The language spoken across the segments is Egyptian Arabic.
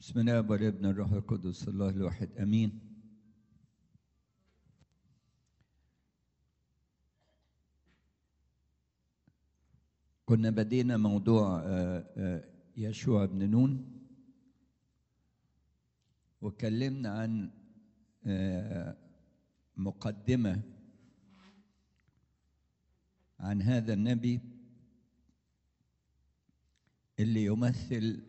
بسم الله والابن الروح القدس الله الواحد امين كنا بدينا موضوع آه، آه، يشوع بن نون وكلمنا عن آه، مقدمة عن هذا النبي اللي يمثل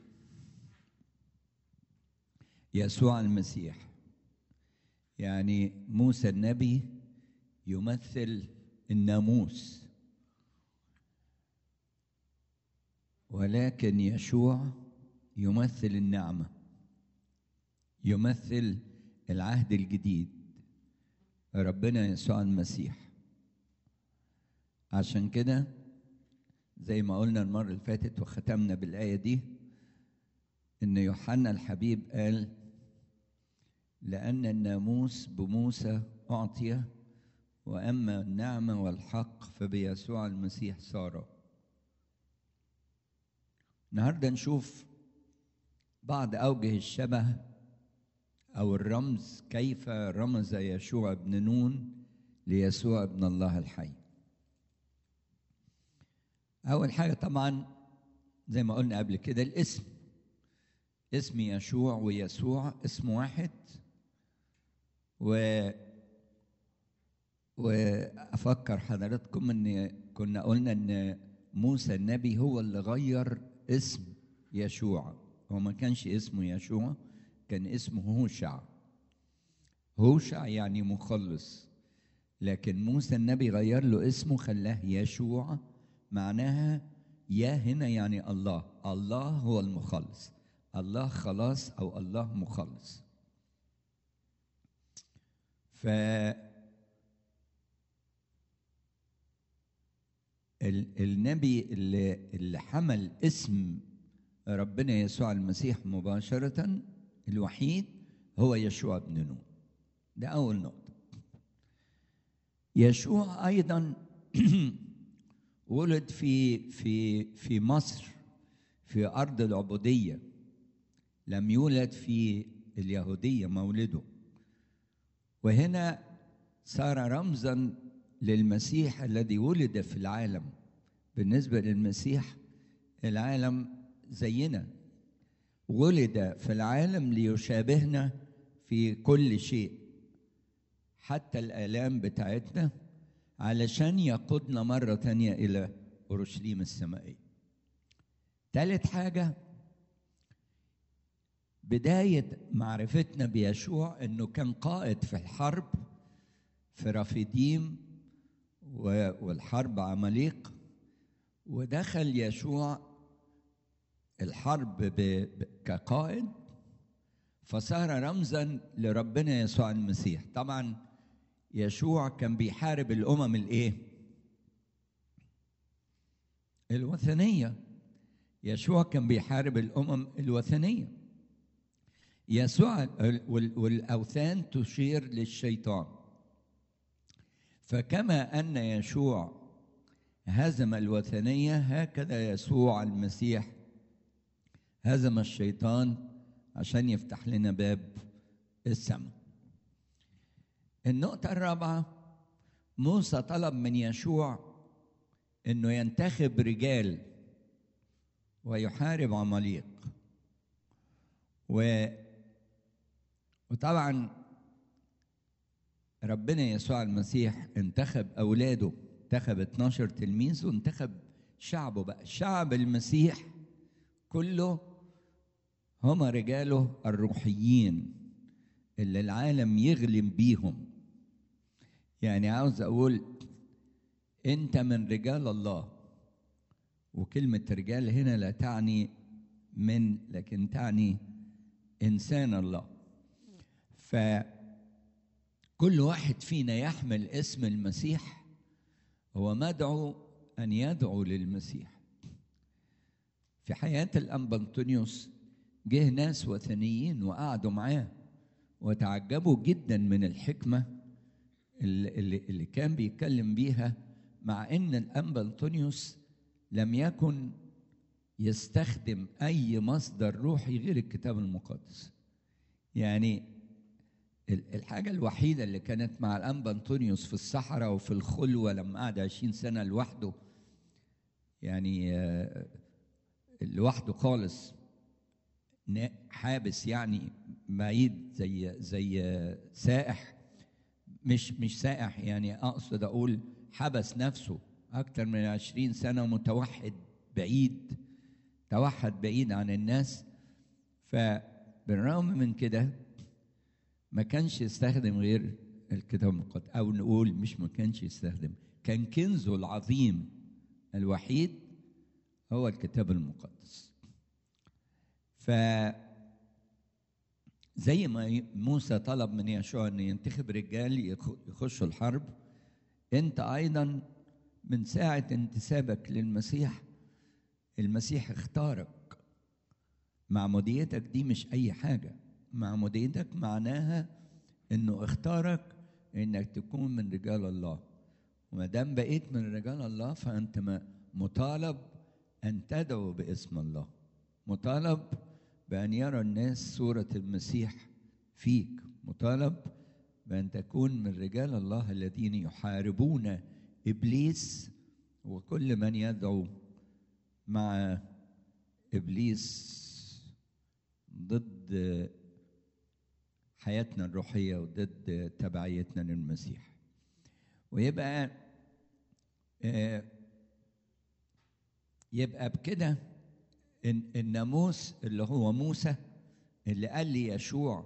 يسوع المسيح يعني موسى النبي يمثل الناموس ولكن يشوع يمثل النعمه يمثل العهد الجديد ربنا يسوع المسيح عشان كده زي ما قلنا المره اللي فاتت وختمنا بالايه دي ان يوحنا الحبيب قال لان الناموس بموسى اعطي واما النعمه والحق فبيسوع المسيح صار النهارده نشوف بعض اوجه الشبه او الرمز كيف رمز يشوع بن نون ليسوع ابن الله الحي اول حاجه طبعا زي ما قلنا قبل كده الاسم اسم يشوع ويسوع اسم واحد و وافكر حضراتكم ان كنا قلنا ان موسى النبي هو اللي غير اسم يشوع هو ما كانش اسمه يشوع كان اسمه هوشع هوشع يعني مخلص لكن موسى النبي غير له اسمه خلاه يشوع معناها يا هنا يعني الله الله هو المخلص الله خلاص او الله مخلص ف ال- النبي اللي, اللي حمل اسم ربنا يسوع المسيح مباشرة الوحيد هو يشوع بن نون ده أول نقطة يشوع أيضا ولد في في في مصر في أرض العبودية لم يولد في اليهودية مولده وهنا صار رمزا للمسيح الذي ولد في العالم بالنسبة للمسيح العالم زينا ولد في العالم ليشابهنا في كل شيء حتى الآلام بتاعتنا علشان يقودنا مرة تانية إلى أورشليم السمائية ثالث حاجة بداية معرفتنا بيشوع إنه كان قائد في الحرب في رافيديم و- والحرب عماليق ودخل يشوع الحرب ب... ب... كقائد فصار رمزا لربنا يسوع المسيح طبعا يشوع كان بيحارب الامم الايه الوثنيه يشوع كان بيحارب الامم الوثنيه يسوع وال- والاوثان تشير للشيطان فكما ان يشوع هزم الوثنيه هكذا يسوع المسيح هزم الشيطان عشان يفتح لنا باب السماء النقطة الرابعة موسى طلب من يشوع انه ينتخب رجال ويحارب عماليق و وطبعا ربنا يسوع المسيح انتخب اولاده انتخب 12 تلميذ وانتخب شعبه بقى شعب المسيح كله هم رجاله الروحيين اللي العالم يغلم بيهم يعني عاوز اقول انت من رجال الله وكلمة رجال هنا لا تعني من لكن تعني انسان الله فكل واحد فينا يحمل اسم المسيح هو مدعو ان يدعو للمسيح في حياة الأنبا أنطونيوس جه ناس وثنيين وقعدوا معاه وتعجبوا جدا من الحكمة اللي, اللي اللي كان بيتكلم بيها مع إن الأنبا أنطونيوس لم يكن يستخدم اي مصدر روحي غير الكتاب المقدس يعني ال- الحاجة الوحيدة اللي كانت مع الأنبا أنطونيوس في الصحراء وفي الخلوة لما قعد عشرين سنة لوحده يعني آه، لوحده خالص نا- حابس يعني بعيد زي زي آه، سائح مش مش سائح يعني أقصد أقول حبس نفسه أكتر من عشرين سنة متوحد بعيد توحد بعيد عن الناس فبالرغم من كده ما كانش يستخدم غير الكتاب المقدس او نقول مش ما كانش يستخدم كان كنزه العظيم الوحيد هو الكتاب المقدس ف زي ما موسى طلب من يشوع ان ينتخب رجال يخ- يخشوا الحرب انت ايضا من ساعه انتسابك للمسيح المسيح اختارك معموديتك دي مش اي حاجه معموديتك معناها انه اختارك انك تكون من رجال الله وما دام بقيت من رجال الله فانت م- مطالب ان تدعو باسم الله مطالب بان يرى الناس صوره المسيح فيك مطالب بان تكون من رجال الله الذين يحاربون ابليس وكل من يدعو مع ابليس ضد حياتنا الروحيه وضد تبعيتنا للمسيح ويبقى آه، يبقى بكده إن الناموس اللي هو موسى اللي قال لي يشوع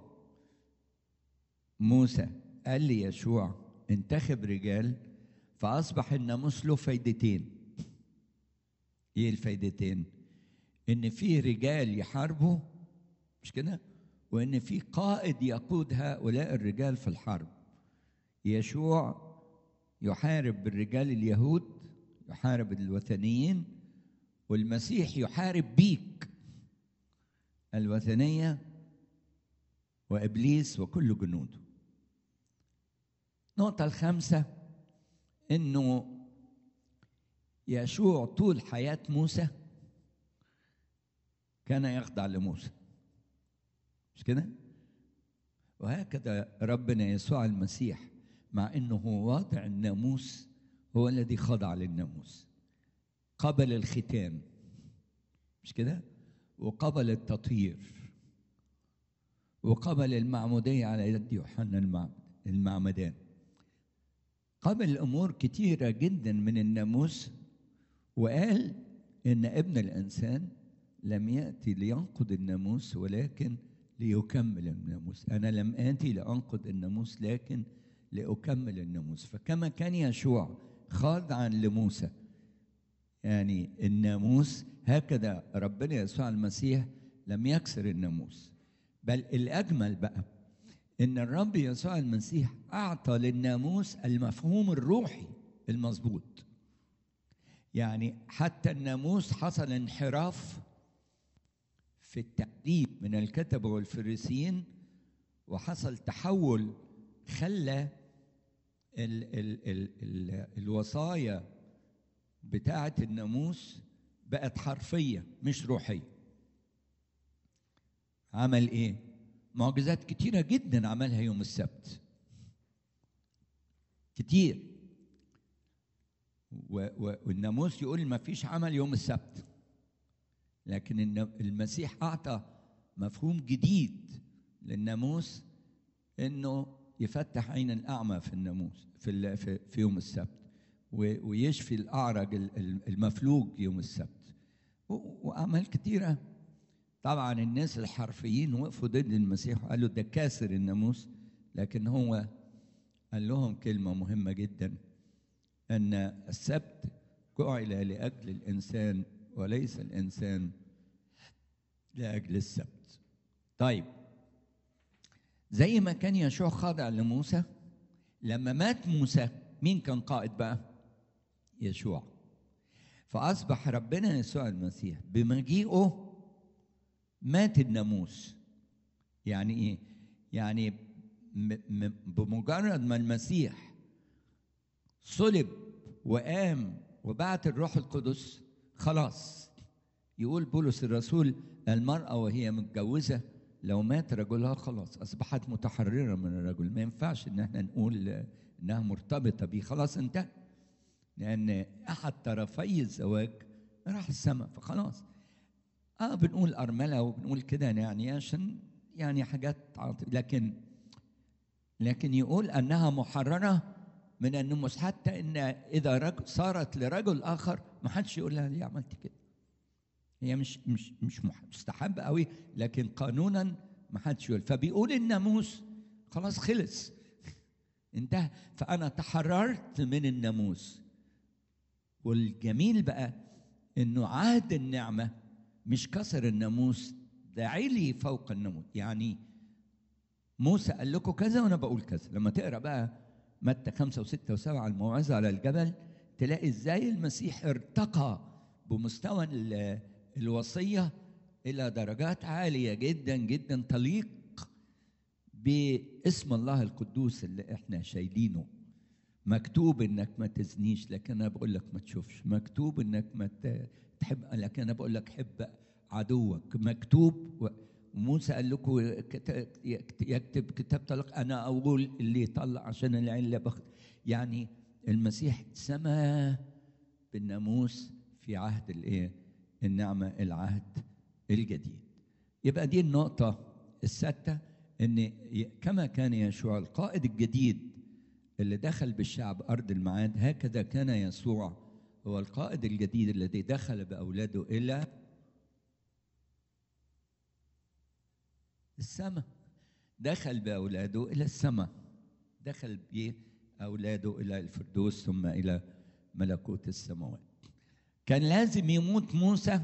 موسى قال لي يشوع انتخب رجال فأصبح الناموس له فايدتين ايه الفايدتين ان في رجال يحاربوا مش كده وان في قائد يقود هؤلاء الرجال في الحرب يشوع يحارب بالرجال اليهود يحارب الوثنيين والمسيح يحارب بيك الوثنيه وابليس وكل جنوده النقطه الخامسه انه يشوع طول حياه موسى كان يخضع لموسى مش كده وهكذا ربنا يسوع المسيح مع انه هو واضع الناموس هو الذي خضع للناموس قبل الختان مش كده وقبل التطهير وقبل المعمودية على يد يوحنا المعمد المعمدان قبل أمور كتيرة جدا من الناموس وقال إن ابن الإنسان لم يأتي لينقض الناموس ولكن ليكمل الناموس أنا لم آتي لأنقض الناموس لكن لأكمل الناموس فكما كان يشوع خاضعا لموسى يعني الناموس هكذا ربنا يسوع المسيح لم يكسر الناموس بل الأجمل بقى إن الرب يسوع المسيح أعطى للناموس المفهوم الروحي المظبوط يعني حتى الناموس حصل انحراف في التعليم من الكتبة والفريسيين وحصل تحول خلى ال ال ال ال الوصايا بتاعة الناموس بقت حرفية مش روحية عمل ايه؟ معجزات كتيرة جدا عملها يوم السبت كتير و و والناموس يقول ما فيش عمل يوم السبت لكن الن- المسيح أعطى مفهوم جديد للناموس انه يفتح عين الاعمى في الناموس في ال- في, في يوم السبت و- ويشفي الاعرج ال- ال- المفلوج يوم السبت و- واعمال كتيره طبعا الناس الحرفيين وقفوا ضد المسيح وقالوا ده كاسر الناموس لكن هو قال لهم كلمه مهمه جدا ان السبت جعل لاجل الانسان وليس الانسان لاجل السبت طيب زي ما كان يشوع خاضع لموسى لما مات موسى مين كان قائد بقى يشوع فأصبح ربنا يسوع المسيح بمجيئه مات الناموس يعني ايه يعني م- م- بمجرد ما المسيح صلب وقام وبعت الروح القدس خلاص يقول بولس الرسول المرأة وهي متجوزة لو مات رجلها خلاص أصبحت متحررة من الرجل ما ينفعش إن احنا نقول إنها مرتبطة بيه خلاص انتهى لأن أحد طرفي الزواج راح السماء فخلاص اه بنقول أرملة وبنقول كده يعني عشان يعني حاجات عاطفة لكن لكن يقول أنها محررة من النموس حتى إن إذا رجل صارت لرجل آخر ما حدش يقول لها ليه عملت كده هي مش مش مش مستحب قوي لكن قانونا ما حدش يقول فبيقول الناموس خلاص خلص انتهى فأنا تحررت من الناموس والجميل بقى إنه عهد النعمة مش كسر الناموس ده علي فوق الناموس يعني موسى قال لكم كذا وانا بقول كذا لما تقرا بقى متى خمسة وستة وسبعة الموعظة على الجبل تلاقي ازاي المسيح ارتقى بمستوى الوصية إلى درجات عالية جدا جدا تليق باسم الله القدوس اللي احنا شايلينه مكتوب انك ما تزنيش لكن انا بقول لك ما تشوفش مكتوب انك ما تحب لكن انا بقول لك حب عدوك مكتوب وموسى قال لكم يكتب كتاب طلاق انا اقول اللي يطلع عشان العله بخت يعني المسيح سما بالناموس في عهد الايه النعمه العهد الجديد يبقى دي النقطه السادسه ان كما كان يشوع القائد الجديد اللي دخل بالشعب ارض الميعاد هكذا كان يسوع هو القائد الجديد الذي دخل باولاده الى السماء دخل باولاده الى السماء دخل باولاده الى الفردوس ثم الى ملكوت السماوات كان لازم يموت موسى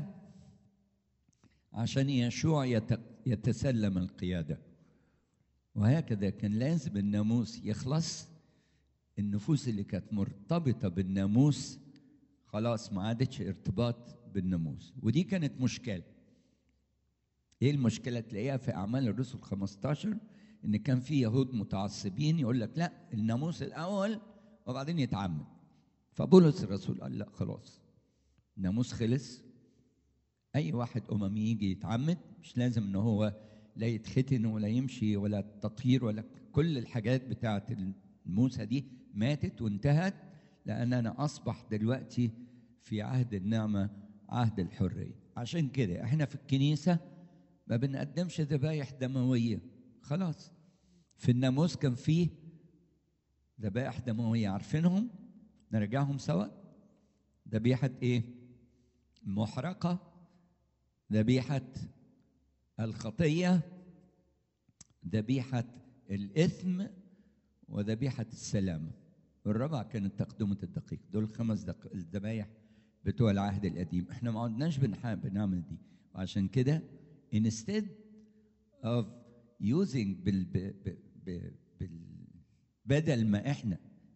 عشان يشوع يتسلم القياده وهكذا كان لازم الناموس يخلص النفوس اللي كانت مرتبطه بالناموس خلاص ما عادتش ارتباط بالناموس ودي كانت مشكله ايه المشكله تلاقيها في اعمال الرسل 15 ان كان في يهود متعصبين يقول لك لا الناموس الاول وبعدين يتعمد فبولس الرسول قال لا خلاص الناموس خلص اي واحد اممي يجي يتعمد مش لازم ان هو لا يتختن ولا يمشي ولا التطهير ولا كل الحاجات بتاعه موسى دي ماتت وانتهت لاننا اصبح دلوقتي في عهد النعمه عهد الحريه عشان كده احنا في الكنيسه ما بنقدمش ذبايح دمويه خلاص في الناموس كان فيه ذبائح دمويه عارفينهم نرجعهم سوا ذبيحه ايه محرقه ذبيحه الخطيه ذبيحه الاثم وذبيحه السلامه والرابعه كانت تقدمه الدقيق دول الخمس دق... الذبايح بتوع العهد القديم احنا ما عدناش بنعمل دي وعشان كده instead of using بال, ب, ب, ب, بال بدل ما احنا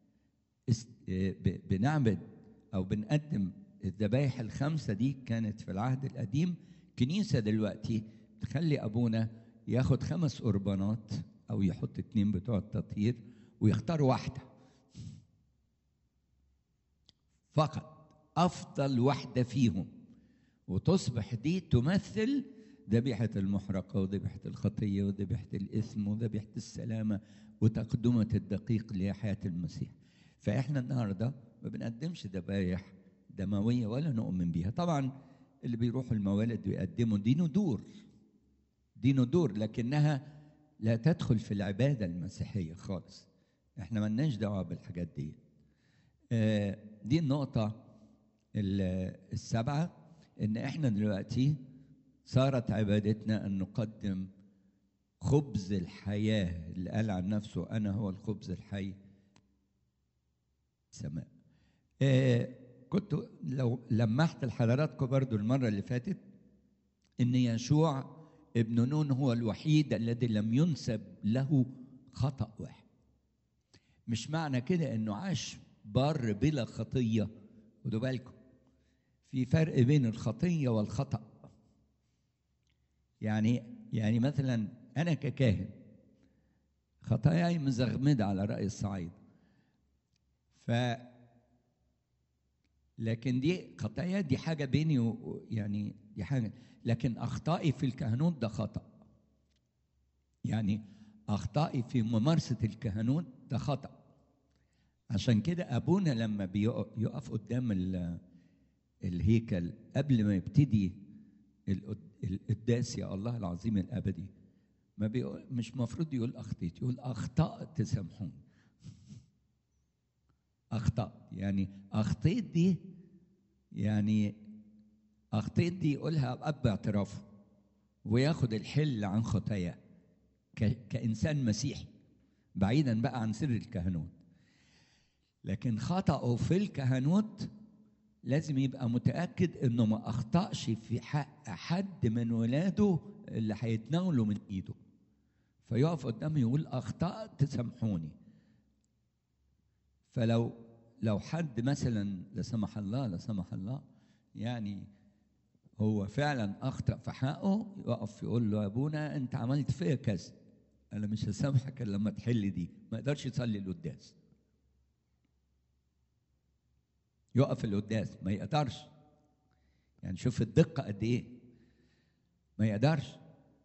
بنعبد او بنقدم الذبايح الخمسه دي كانت في العهد القديم كنيسه دلوقتي تخلي ابونا ياخد خمس قربانات او يحط اتنين بتوع التطهير ويختار واحده فقط افضل واحده فيهم وتصبح دي تمثل ذبيحة المحرقة وذبيحة الخطية وذبيحة الإثم وذبيحة السلامة وتقدمة الدقيق لحياة المسيح فإحنا النهاردة ما بنقدمش ذبايح دموية ولا نؤمن بيها طبعا اللي بيروحوا الموالد ويقدموا دي ندور دي ندور لكنها لا تدخل في العبادة المسيحية خالص احنا ملناش دعوة بالحاجات دي آه دي النقطة السبعة ان احنا دلوقتي صارت عبادتنا ان نقدم خبز الحياه اللي قال عن نفسه انا هو الخبز الحي سماء آه كنت لو لمحت لحضراتكم برضو المره اللي فاتت ان يشوع ابن نون هو الوحيد الذي لم ينسب له خطا واحد مش معنى كده انه عاش بار بلا خطيه خدوا بالكم في فرق بين الخطيه والخطأ يعني يعني مثلا انا ككاهن خطاياي مزغمده على راي الصعيد ف لكن دي خطايا دي حاجة بيني و يعني دي حاجة لكن أخطائي في الكهنوت ده خطأ يعني أخطائي في ممارسة الكهنوت ده خطأ عشان كده أبونا لما بيقف قدام الهيكل قبل ما يبتدي القداس يا الله العظيم الأبدي ما بيقول مش مفروض يقول أخطيت يقول أخطأت تسامحوني أخطأت يعني أخطيت دي يعني أخطيت دي يقولها بأب اعترافه وياخد الحل عن خطاياه كإنسان مسيحي بعيدا بقى عن سر الكهنوت لكن خطأه في الكهنوت لازم يبقى متأكد إنه ما أخطأش في حق حد من ولاده اللي هيتناولوا من إيده فيقف قدامه يقول أخطأت تسامحوني فلو لو حد مثلا لا سمح الله لا سمح الله يعني هو فعلا اخطا في حقه يقف يقول له يا ابونا انت عملت فيا كذا انا مش هسامحك الا لما تحل دي ما يقدرش يصلي القداس يقف القداس ما يقدرش يعني شوف الدقه قد ايه ما يقدرش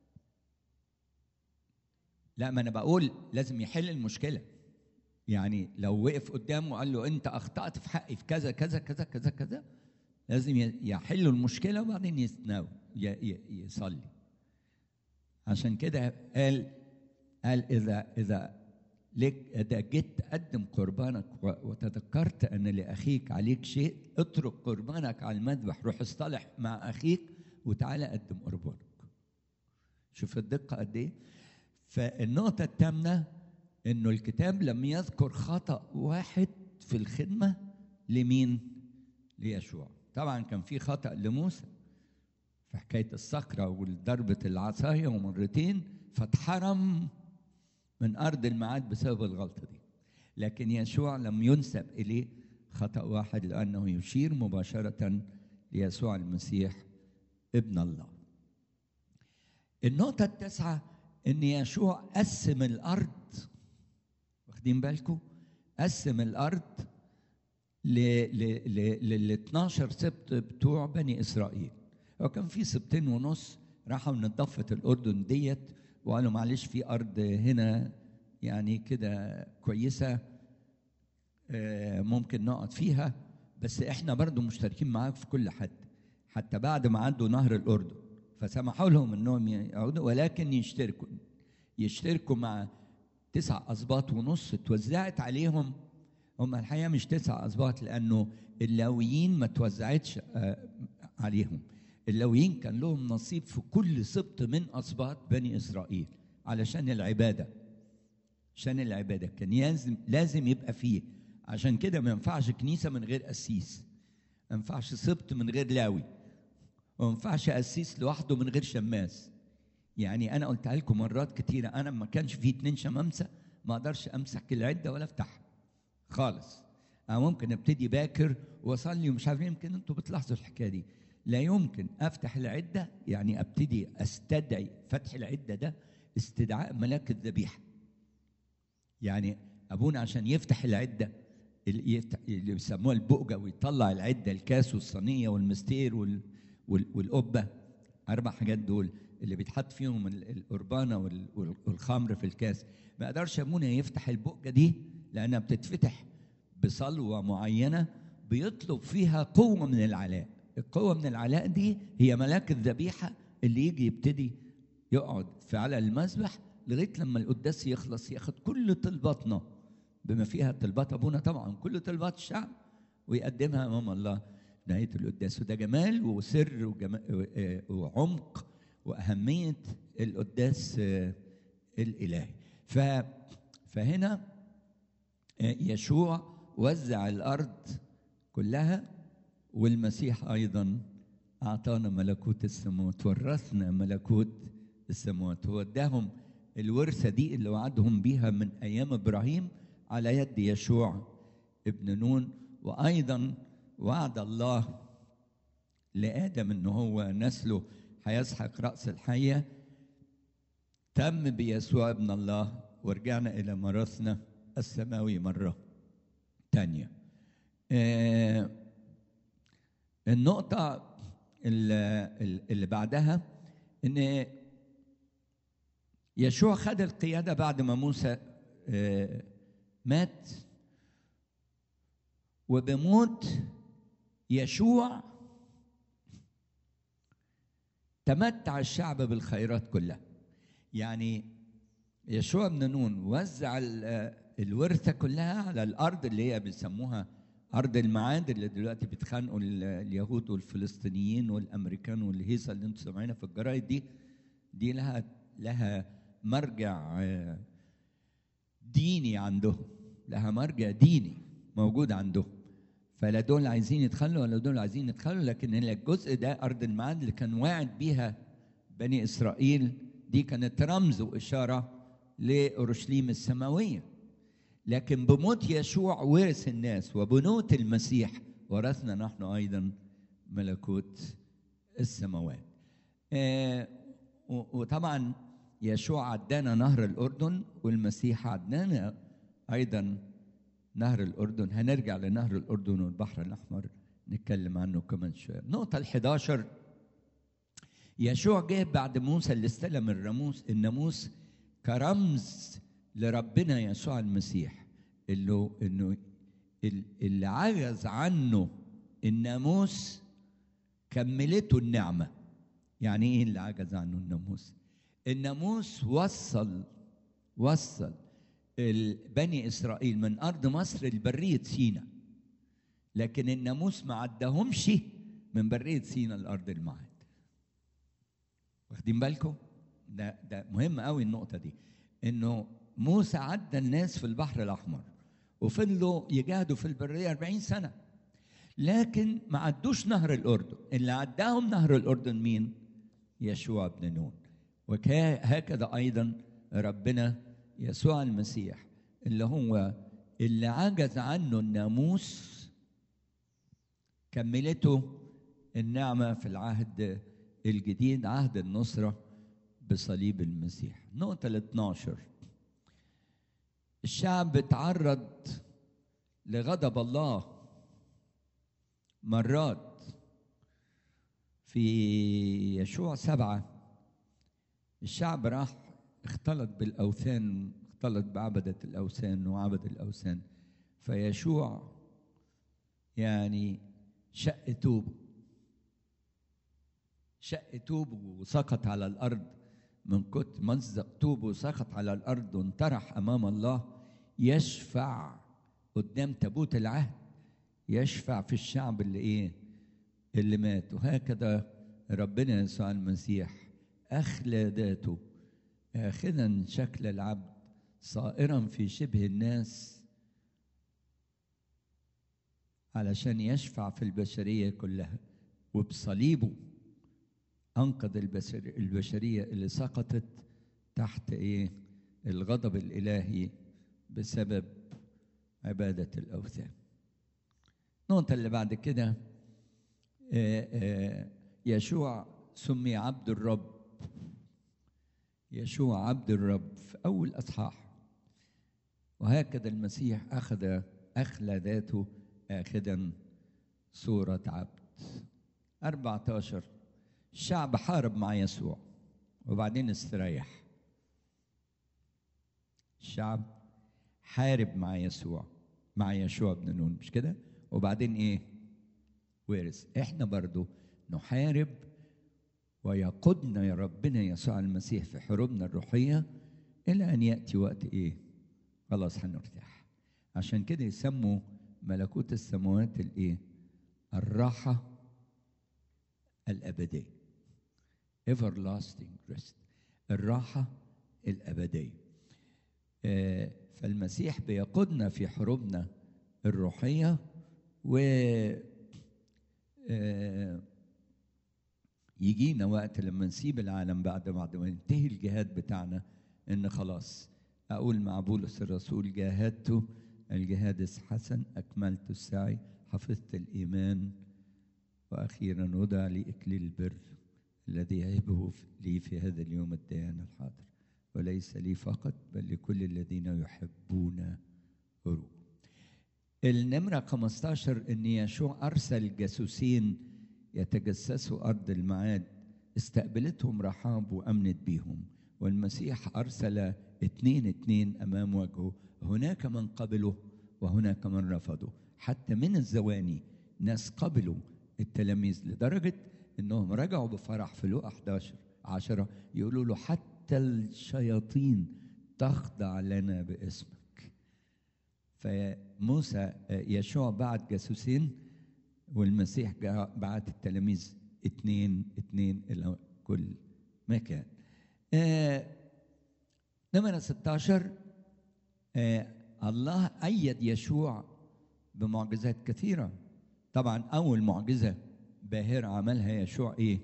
لا ما انا بقول لازم يحل المشكله يعني لو وقف قدامه وقال له انت اخطات في حقي في كذا كذا كذا كذا كذا لازم يحلوا المشكله وبعدين يتناول يصلي عشان كده قال قال اذا اذا لك اذا جيت تقدم قربانك وتذكرت ان لاخيك عليك شيء اترك قربانك على المذبح روح اصطلح مع اخيك وتعالى قدم قربانك شوف الدقه قد ايه فالنقطه الثامنه انه الكتاب لم يذكر خطا واحد في الخدمه لمين ليشوع طبعا كان في خطا لموسى في حكايه الصخره وضربه العصايه ومرتين فاتحرم من ارض الميعاد بسبب الغلطه دي لكن يشوع لم ينسب اليه خطا واحد لانه يشير مباشره ليسوع المسيح ابن الله النقطه التاسعه ان يشوع قسم الارض واخدين بالكم قسم الارض لل 12 سبت بتوع بني اسرائيل هو كان في سبتين ونص راحوا من ضفه الاردن ديت وقالوا معلش في ارض هنا يعني كده كويسه ممكن نقعد فيها بس احنا برضو مشتركين معاك في كل حد حتى بعد ما عدوا نهر الاردن فسمحوا لهم انهم يقعدوا ولكن يشتركوا يشتركوا مع تسع اسباط ونص اتوزعت عليهم هم الحقيقه مش تسع اسباط لانه اللاويين ما توزعتش عليهم اللاويين كان لهم نصيب في كل سبط من اسباط بني اسرائيل علشان العباده عشان العباده كان لازم لازم يبقى فيه عشان كده ما ينفعش كنيسه من غير قسيس ما ينفعش سبط من غير لاوي وما ينفعش قسيس لوحده من غير شماس يعني انا قلتها لكم مرات كتيره انا ما كانش في اتنين شمامسه ما اقدرش امسك العده ولا افتحها خالص انا ممكن ابتدي باكر واصلي ومش عارف يمكن انتوا بتلاحظوا الحكايه دي لا يمكن افتح العده يعني ابتدي استدعي فتح العده ده استدعاء ملاك الذبيحه يعني ابونا عشان يفتح العده اللي, يفتح اللي بيسموها البؤجه ويطلع العده الكاس والصينيه والمستير وال والقبه اربع حاجات دول اللي بيتحط فيهم القربانه والخمر في الكاس ما يقدرش ابونا يفتح البؤجه دي لانها بتتفتح بصلوه معينه بيطلب فيها قوه من العلاء القوه من العلاء دي هي ملاك الذبيحه اللي يجي يبتدي يقعد في على المذبح لغايه لما القداس يخلص ياخد كل طلباتنا بما فيها طلبات ابونا طبعا كل طلبات الشعب ويقدمها امام الله نهايه القداس وده جمال وسر وجمال وعمق واهميه القداس الالهي ف فهنا يشوع وزع الارض كلها والمسيح ايضا اعطانا ملكوت السماوات ورثنا ملكوت السماوات ووداهم الورثه دي اللي وعدهم بيها من ايام ابراهيم على يد يشوع ابن نون وايضا وعد الله لادم ان هو نسله هيسحق راس الحيه تم بيسوع ابن الله ورجعنا الى مرثنا السماوي مره تانيه آه النقطة اللي اللي بعدها إن يشوع خد القيادة بعد ما موسى آه، مات وبموت يشوع تمتع الشعب بالخيرات كلها يعني يشوع بن نون وزع ال- الورثة كلها على الأرض اللي هي بيسموها أرض المعاد اللي دلوقتي بيتخانقوا ال- اليهود والفلسطينيين والأمريكان والهيصة اللي انتم سامعينها في الجرايد دي دي لها لها مرجع آه، ديني عندهم لها مرجع ديني موجود عندهم فلا دول عايزين يتخلوا ولا دول عايزين يتخلوا لكن الجزء ده ارض الميعاد اللي كان واعد بيها بني اسرائيل دي كانت رمز واشاره لاورشليم السماويه لكن بموت يشوع ورث الناس وبنوت المسيح ورثنا نحن ايضا ملكوت السماوات آه، و- وطبعا يشوع عدانا نهر الاردن والمسيح عدانا ايضا نهر الاردن هنرجع لنهر الاردن والبحر الاحمر نتكلم عنه كمان شويه النقطه ال11 يشوع جه بعد موسى اللي استلم الرموس الناموس كرمز لربنا يسوع المسيح اللي انه ال- اللي عجز عنه الناموس كملته النعمه يعني ايه اللي عجز عنه الناموس الناموس وصل وصل ال- بني اسرائيل من ارض مصر لبريه سينا لكن الناموس ما عدهمش من بريه سينا لارض المعاد واخدين بالكم ده ده مهم قوي النقطه دي انه موسى عدى الناس في البحر الاحمر وفضلوا يجاهدوا في البريه 40 سنه لكن ما عدوش نهر الاردن اللي عداهم نهر الاردن مين يشوع بن نون وهكذا ايضا ربنا يسوع المسيح اللي هو اللي عجز عنه الناموس كملته النعمه في العهد الجديد عهد النصره بصليب المسيح نقطه ال 12 الشعب تعرض لغضب الله مرات في يشوع سبعة الشعب راح اختلط بالأوثان اختلط بعبدة الأوثان وعبد الأوثان فيشوع يعني شق توبه شق توبه وسقط على الأرض من كتر مزق توبه وسقط على الأرض وانطرح أمام الله يشفع قدام تابوت العهد يشفع في الشعب اللي ايه اللي مات وهكذا ربنا يسوع المسيح اخلى ذاته اخذا شكل العبد صائرا في شبه الناس علشان يشفع في البشريه كلها وبصليبه انقذ البشر البشريه اللي سقطت تحت ايه الغضب الالهي بسبب عباده الاوثان النقطة اللي بعد كده آه، آه، يشوع سمي عبد الرب يشوع عبد الرب في أول أصحاح وهكذا المسيح أخذ أخلى ذاته آخذا صورة عبد 14 الشعب حارب مع يسوع وبعدين استريح الشعب حارب مع يسوع مع يشوع بن نون مش كده وبعدين ايه ورث احنا برضو نحارب ويقودنا يا ربنا يسوع المسيح في حروبنا الروحية إلى أن يأتي وقت إيه خلاص هنرتاح عشان كده يسموا ملكوت السماوات الإيه الراحة الأبدية everlasting rest الراحة الأبدية آه، فالمسيح بيقودنا في حروبنا الروحية و آه، يجينا وقت لما نسيب العالم بعد بعد ما ينتهي الجهاد بتاعنا ان خلاص اقول مع بولس الرسول جاهدت الجهاد الحسن اكملت السعي حفظت الايمان واخيرا وضع لي اكليل البر الذي يهبه لي في هذا اليوم الديان الحاضر وليس لي فقط بل لكل الذين يحبون هروب النمرة 15 إن يشوع أرسل جاسوسين يتجسسوا أرض المعاد استقبلتهم رحاب وأمنت بيهم والمسيح أرسل اتنين اتنين أمام وجهه هناك من قبله وهناك من رفضوا حتى من الزواني ناس قبلوا التلاميذ لدرجة انهم رجعوا بفرح في لوقا 11 عشرة يقولوا له حتى الشياطين تخضع لنا باسمك فموسى يشوع بعت جاسوسين والمسيح بعت التلاميذ اتنين اتنين الى كل مكان آه نمرة 16 آه الله أيد يشوع بمعجزات كثيرة طبعا أول معجزة باهرة عملها يشوع إيه؟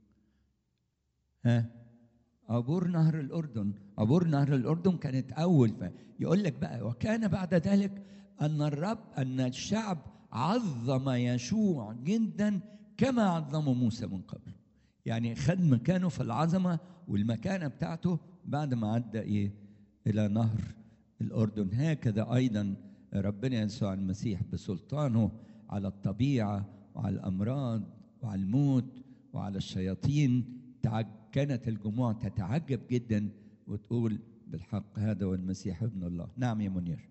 ها؟ عبور نهر الأردن عبور نهر الأردن كانت أول يقول لك بقى وكان بعد ذلك أن الرب أن الشعب عظم يشوع جدا كما عظمه موسى من قبل يعني خد مكانه في العظمة والمكانة بتاعته بعد ما عدى إيه إلى نهر الأردن هكذا أيضا ربنا يسوع المسيح بسلطانه على الطبيعة وعلى الأمراض وعلى الموت وعلى الشياطين كانت الجموع تتعجب جدا وتقول بالحق هذا هو المسيح ابن الله نعم يا منير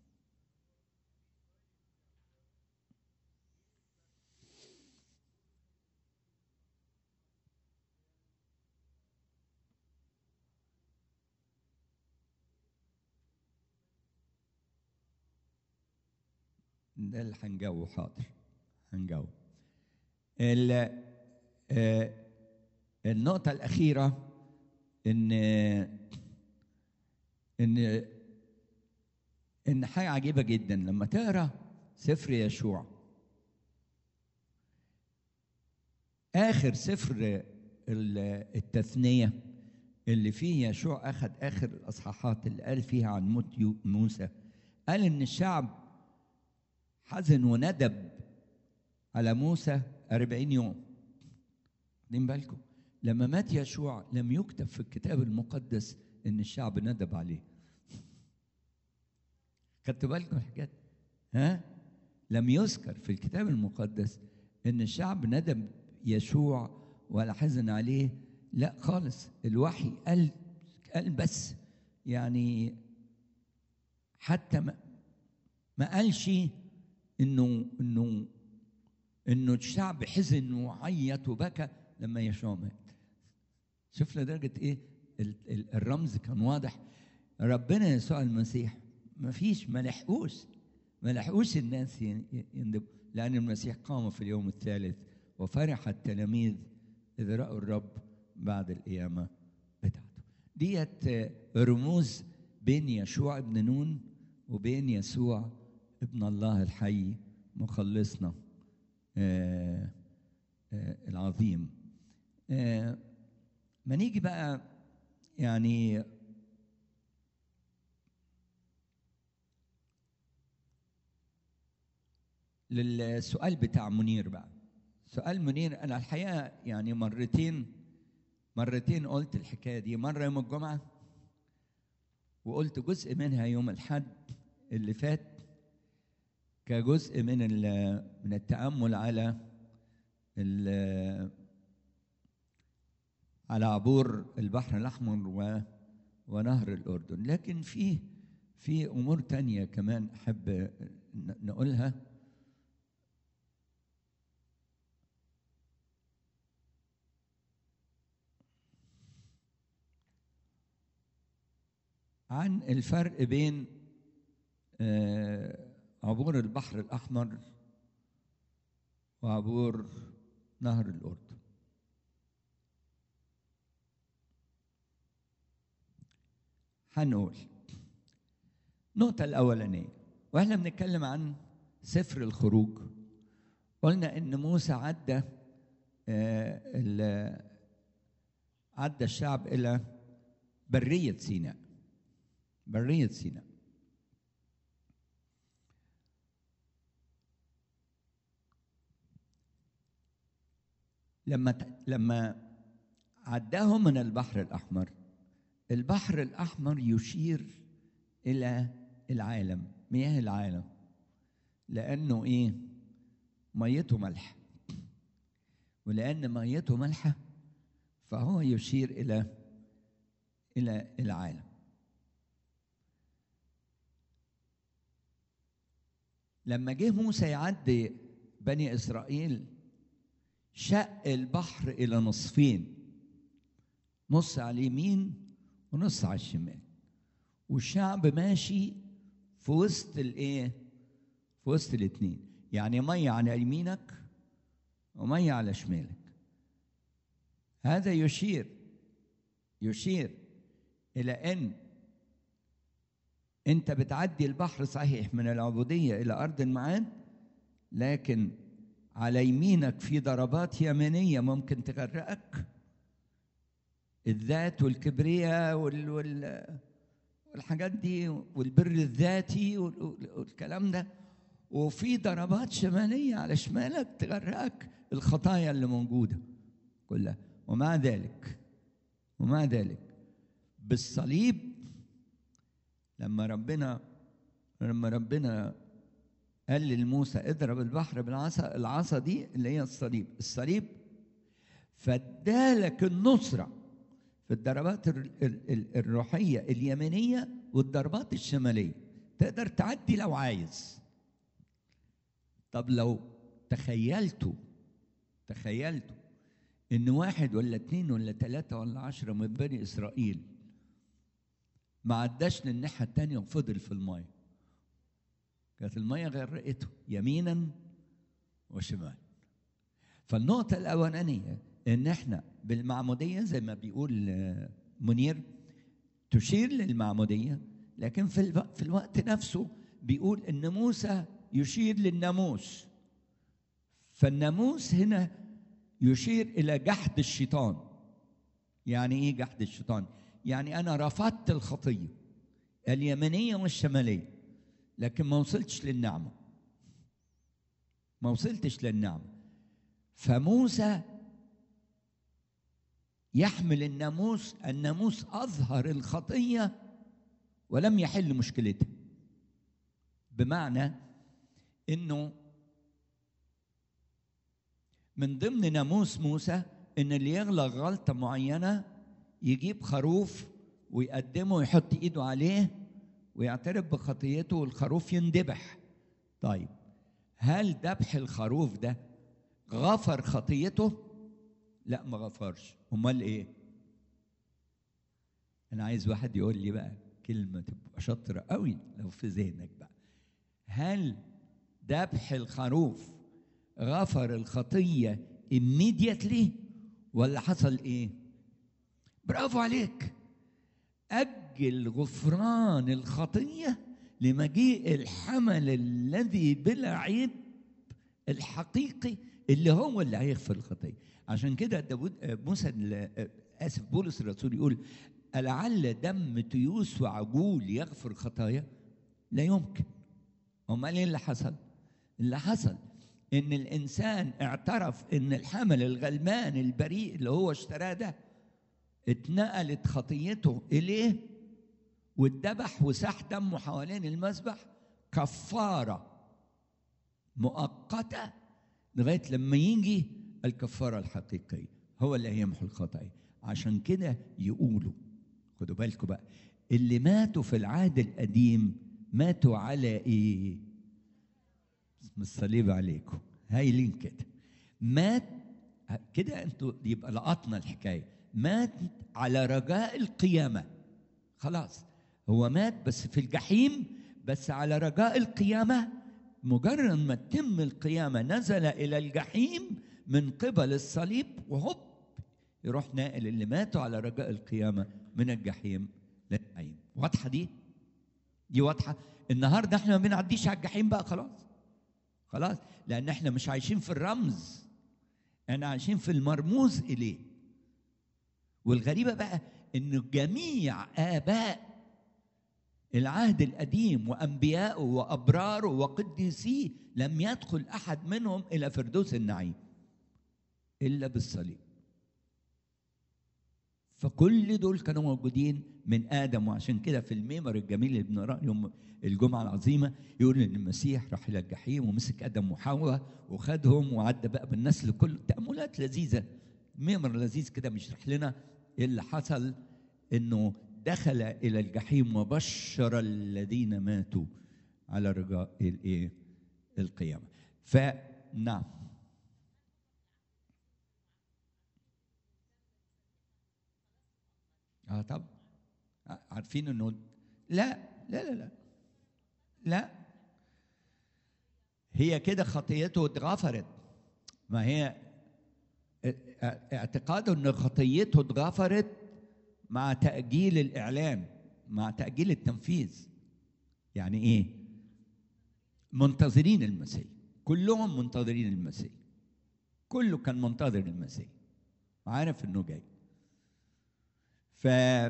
ده اللي هنجاوب حاضر هنجاوب النقطة الأخيرة إن إن إن حاجة عجيبة جدا لما تقرا سفر يشوع آخر سفر التثنية اللي فيه يشوع أخذ آخر الأصحاحات اللي قال فيها عن موت موسى قال إن الشعب حزن وندب على موسى أربعين يوم واخدين بالكم لما مات يشوع لم يكتب في الكتاب المقدس ان الشعب ندب عليه خدتوا بالكم الحاجات ها لم يذكر في الكتاب المقدس ان الشعب ندب يشوع ولا حزن عليه لا خالص الوحي قال قال بس يعني حتى ما, ما قالش انه انه انه الشعب حزن وعيط وبكى لما يشوع مات شوف لدرجه ايه الرمز كان واضح ربنا يسوع المسيح ما فيش ما لحقوش ما لحقوش الناس يندبوا لان المسيح قام في اليوم الثالث وفرح التلاميذ اذ راوا الرب بعد القيامه بتاعته ديت رموز بين يشوع ابن نون وبين يسوع ابن الله الحي مخلصنا آه آه العظيم آه ما نيجي بقى يعني للسؤال بتاع منير بقى سؤال منير انا الحقيقه يعني مرتين مرتين قلت الحكايه دي مره يوم الجمعه وقلت جزء منها يوم الحد اللي فات كجزء من من التامل على على عبور البحر الاحمر و ونهر الاردن لكن في في امور تانية كمان احب نقولها عن الفرق بين عبور البحر الأحمر وعبور نهر الأردن هنقول النقطة الأولانية وإحنا بنتكلم عن سفر الخروج قلنا إن موسى عدى عدى الشعب إلى برية سيناء برية سيناء لما لما عداهم من البحر الأحمر البحر الأحمر يشير إلى العالم مياه العالم لأنه إيه ميته ملح ولأن ميته مالحة فهو يشير إلى إلى العالم لما جه موسى يعدي بني إسرائيل شق البحر إلى نصفين نص على اليمين ونص على الشمال والشعب ماشي في وسط الايه في وسط الاثنين يعني ميه على يمينك وميه على شمالك هذا يشير يشير الى ان انت بتعدي البحر صحيح من العبوديه الى ارض المعاد لكن على يمينك في ضربات يمينيه ممكن تغرقك الذات والكبرياء وال, وال والحاجات دي والبر الذاتي والكلام ده وفي ضربات شماليه على شمالك تغرقك الخطايا اللي موجوده كلها ومع ذلك ومع ذلك بالصليب لما ربنا لما ربنا قال لموسى اضرب البحر بالعصا العصا دي اللي هي الصليب الصليب فادالك النصره في الضربات الروحيه اليمينيه والضربات الشماليه تقدر تعدي لو عايز طب لو تخيلتوا تخيلتوا ان واحد ولا اتنين ولا تلاتة ولا عشرة من بني اسرائيل ما عداش للناحية التانية وفضل في المية كانت المية غرقته يمينا وشمال فالنقطة الأولانية إن إحنا بالمعمودية زي ما بيقول منير تشير للمعمودية لكن في, في الوقت نفسه بيقول إن موسى يشير للناموس فالناموس هنا يشير إلى جحد الشيطان يعني إيه جحد الشيطان؟ يعني أنا رفضت الخطية اليمنية والشمالية لكن ما وصلتش للنعمة ما وصلتش للنعمة فموسى يحمل الناموس الناموس أظهر الخطية ولم يحل مشكلتها بمعنى انه من ضمن ناموس موسى ان اللي يغلط غلطه معينه يجيب خروف ويقدمه ويحط ايده عليه ويعترف بخطيته والخروف يندبح طيب هل ذبح الخروف ده غفر خطيته لا ما غفرش امال ايه انا عايز واحد يقول لي بقى كلمه تبقى شاطره قوي لو في ذهنك بقى هل ذبح الخروف غفر الخطيه immediately ولا حصل ايه برافو عليك اجل غفران الخطيه لمجيء الحمل الذي بلا عيب الحقيقي اللي هو اللي هيغفر الخطيه عشان كده داود موسى اسف بولس الرسول يقول ألعل دم تيوس وعجول يغفر خطايا لا يمكن امال ايه اللي حصل اللي حصل ان الانسان اعترف ان الحمل الغلمان البريء اللي هو اشتراه ده اتنقلت خطيته اليه واتذبح وساح دمه حوالين المذبح كفاره مؤقته لغايه لما يجي الكفاره الحقيقيه هو اللي هيمحو الخطايا عشان كده يقولوا خدوا بالكم بقى اللي ماتوا في العهد القديم ماتوا على ايه اسم الصليب عليكم هايلين كده مات كده انتوا يبقى لقطنا الحكايه مات على رجاء القيامه خلاص هو مات بس في الجحيم بس على رجاء القيامه مجرد ما تتم القيامه نزل الى الجحيم من قبل الصليب وهوب يروح ناقل اللي ماتوا على رجاء القيامه من الجحيم للنعيم واضحه دي دي واضحه النهارده احنا ما بنعديش على الجحيم بقى خلاص خلاص لان احنا مش عايشين في الرمز احنا عايشين في المرموز اليه والغريبه بقى ان جميع اباء العهد القديم وانبياءه وابراره وقديسيه لم يدخل احد منهم الى فردوس النعيم الا بالصليب فكل دول كانوا موجودين من ادم وعشان كده في الميمر الجميل اللي بنقراه يوم الجمعه العظيمه يقول ان المسيح راح الى الجحيم ومسك ادم وحواء وخدهم وعدى بقى بالنسل كله تاملات لذيذه ميمر لذيذ كده بيشرح لنا إيه اللي حصل انه دخل الى الجحيم وبشر الذين ماتوا على رجاء الايه القيامه فنعم اه طب عارفين انه لا لا لا لا لا هي كده خطيته اتغفرت ما هي اعتقاده ان خطيته اتغفرت مع تأجيل الإعلان مع تأجيل التنفيذ يعني إيه؟ منتظرين المسيح كلهم منتظرين المسيح كله كان منتظر المسيح عارف انه جاي ف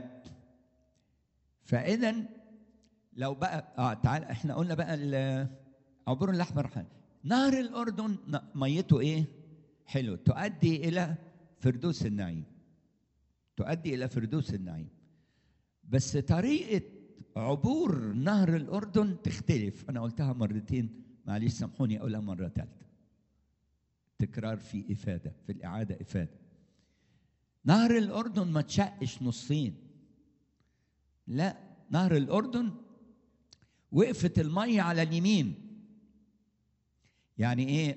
فاذا لو بقى اه تعال احنا قلنا بقى عبور الاحمر حل. نهر الاردن ميته ايه حلو تؤدي الى فردوس النعيم تؤدي الى فردوس النعيم بس طريقه عبور نهر الاردن تختلف انا قلتها مرتين معلش سامحوني اقولها مره ثالثه تكرار في افاده في الاعاده افاده نهر الاردن ما تشقش نصين لا نهر الاردن وقفت الميه على اليمين يعني ايه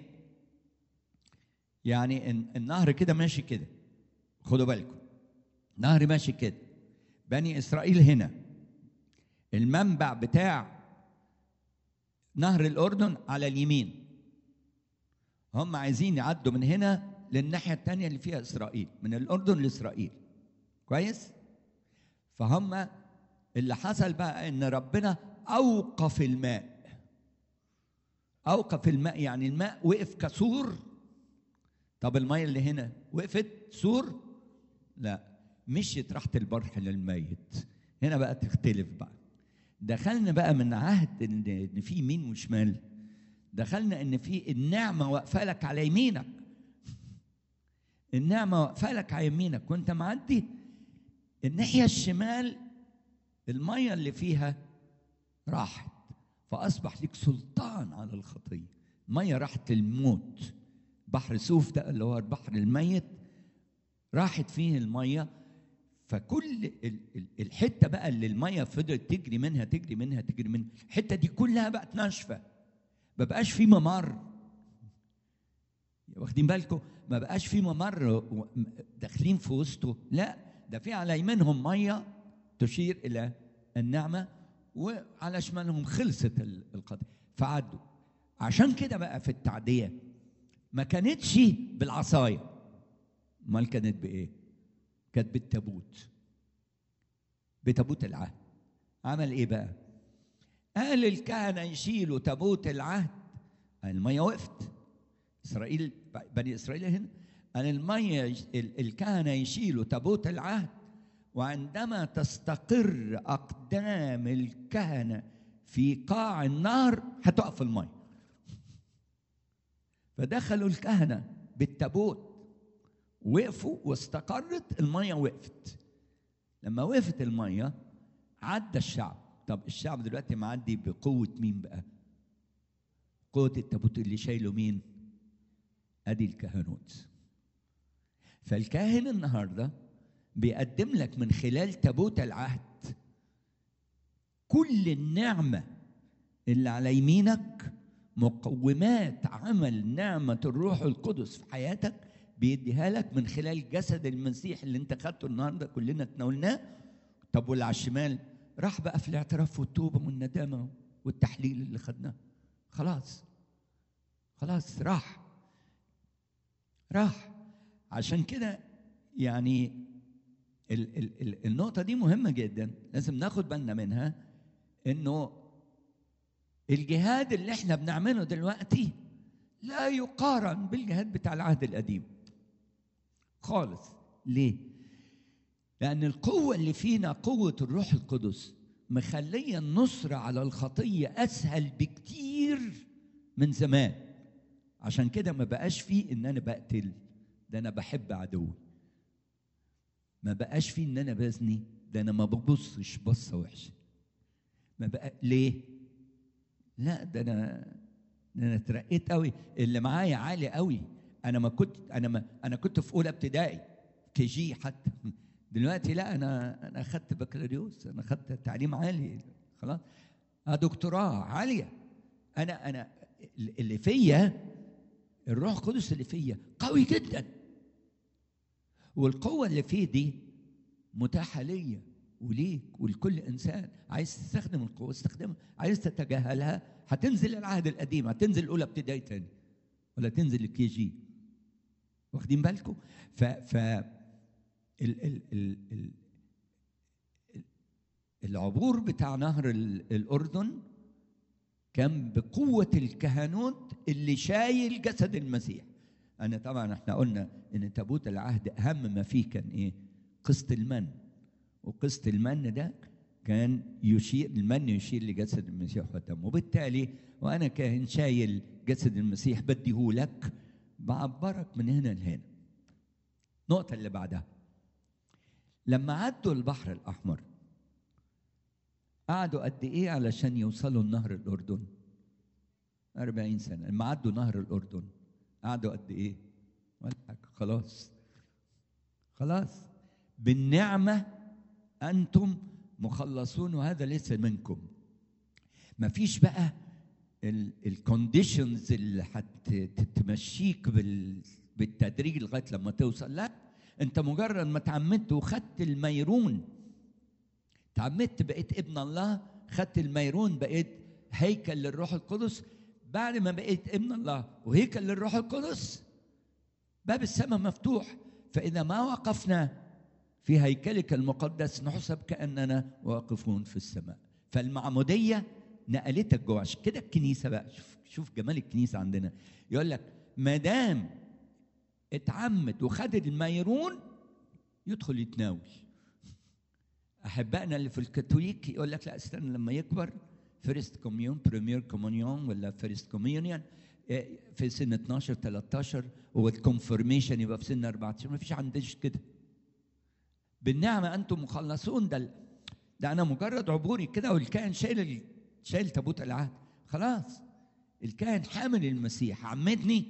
يعني النهر كده ماشي كده خدوا بالكم نهر ماشي كده بني اسرائيل هنا المنبع بتاع نهر الاردن على اليمين هم عايزين يعدوا من هنا للناحيه الثانيه اللي فيها اسرائيل من الاردن لاسرائيل كويس فهم اللي حصل بقى ان ربنا اوقف الماء اوقف الماء يعني الماء وقف كسور طب الميه اللي هنا وقفت سور لا مشيت راحت البرح للميت هنا بقى تختلف بقى دخلنا بقى من عهد ان في يمين وشمال دخلنا ان في النعمه واقفه لك على يمينك النعمه واقفه لك على يمينك وانت معدي الناحيه الشمال الميه اللي فيها راحت فاصبح لك سلطان على الخطيه الميه راحت للموت بحر سوف ده اللي هو البحر الميت راحت فيه الميه فكل الحته بقى اللي الميه فضلت تجري منها تجري منها تجري منها الحته دي كلها بقت ناشفه ما بقاش في ممر واخدين بالكم ما بقاش في ممر داخلين في وسطه لا ده في على يمينهم ميه تشير الى النعمه وعلى شمالهم خلصت القضيه فعدوا عشان كده بقى في التعديه ما كانتش بالعصايه امال كانت بايه كانت بالتابوت بتابوت العهد عمل ايه بقى قال الكهنه يشيلوا تابوت العهد الميه وقفت اسرائيل بني اسرائيل هنا قال الميه الكهنه يشيلوا تابوت العهد وعندما تستقر اقدام الكهنه في قاع النهر هتقف الميه فدخلوا الكهنه بالتابوت وقفوا واستقرت الميه وقفت لما وقفت الميه عدى الشعب طب الشعب دلوقتي معدي بقوه مين بقى قوه التابوت اللي شايله مين ادي الكهنوت فالكاهن النهارده بيقدم لك من خلال تابوت العهد كل النعمه اللي على يمينك مقومات عمل نعمه الروح القدس في حياتك بيديها لك من خلال جسد المسيح اللي انت خدته النهارده كلنا تناولناه طب واللي على الشمال راح بقى في الاعتراف والتوبه والندامه والتحليل اللي خدناه خلاص خلاص راح راح عشان كده يعني ال ال ال النقطه دي مهمه جدا لازم ناخد بالنا منها انه الجهاد اللي احنا بنعمله دلوقتي لا يقارن بالجهاد بتاع العهد القديم خالص ليه لان القوه اللي فينا قوه الروح القدس مخليه النصر على الخطيه اسهل بكتير من زمان عشان كده ما بقاش فيه ان انا بقتل ده انا بحب عدوي ما بقاش في ان انا بزني ده انا ما ببصش بصه وحشه ما بقى ليه لا ده انا ده انا اترقيت قوي اللي معايا عالي قوي انا ما كنت انا ما انا كنت في اولى ابتدائي كي جي حتى دلوقتي لا انا انا اخدت بكالوريوس انا اخدت تعليم عالي خلاص آه دكتوراه عاليه انا انا اللي فيا الروح القدس اللي فيا قوي جدا والقوه اللي فيه دي متاحه ليا وليك ولكل انسان عايز تستخدم القوه استخدمها عايز تتجاهلها هتنزل العهد القديم هتنزل الاولى ابتدائي تاني ولا تنزل الكي جي واخدين بالكم ف ف ال ال ال ال العبور بتاع نهر الاردن كان بقوه الكهنوت اللي شايل جسد المسيح انا طبعا احنا قلنا ان تابوت العهد اهم ما فيه كان ايه قسط المن وقسط المن ده كان يشير المن يشير لجسد المسيح ودمه وبالتالي وانا كاهن شايل جسد المسيح بديه لك بعبرك من هنا لهنا النقطة اللي بعدها لما عدوا البحر الأحمر قعدوا قد إيه علشان يوصلوا لنهر الأردن؟ أربعين سنة لما عدوا نهر الأردن قعدوا قد إيه؟ ولا حاجة خلاص خلاص بالنعمة أنتم مخلصون وهذا ليس منكم مفيش بقى الكونديشنز اللي هتمشيك بالتدريج لغايه لما توصل لا انت مجرد ما تعمدت وخدت الميرون تعمدت بقيت ابن الله خدت الميرون بقيت هيكل للروح القدس بعد ما بقيت ابن الله وهيكل للروح القدس باب السماء مفتوح فاذا ما وقفنا في هيكلك المقدس نحسب كاننا واقفون في السماء فالمعموديه نقلتك جوه عشان كده الكنيسه بقى شوف شوف جمال الكنيسه عندنا يقول لك ما دام اتعمد وخد الميرون يدخل يتناول احبائنا اللي في الكاثوليك يقول لك لا استنى لما يكبر فيرست كوميون بريمير كومونيون ولا فيرست كوميونيون في سن 12 13 والكونفرميشن يبقى في سن 14 ما فيش عندش كده بالنعمه انتم مخلصون ده ده انا مجرد عبوري كده والكائن شايل شايل تابوت العهد خلاص الكاهن حامل المسيح عمدني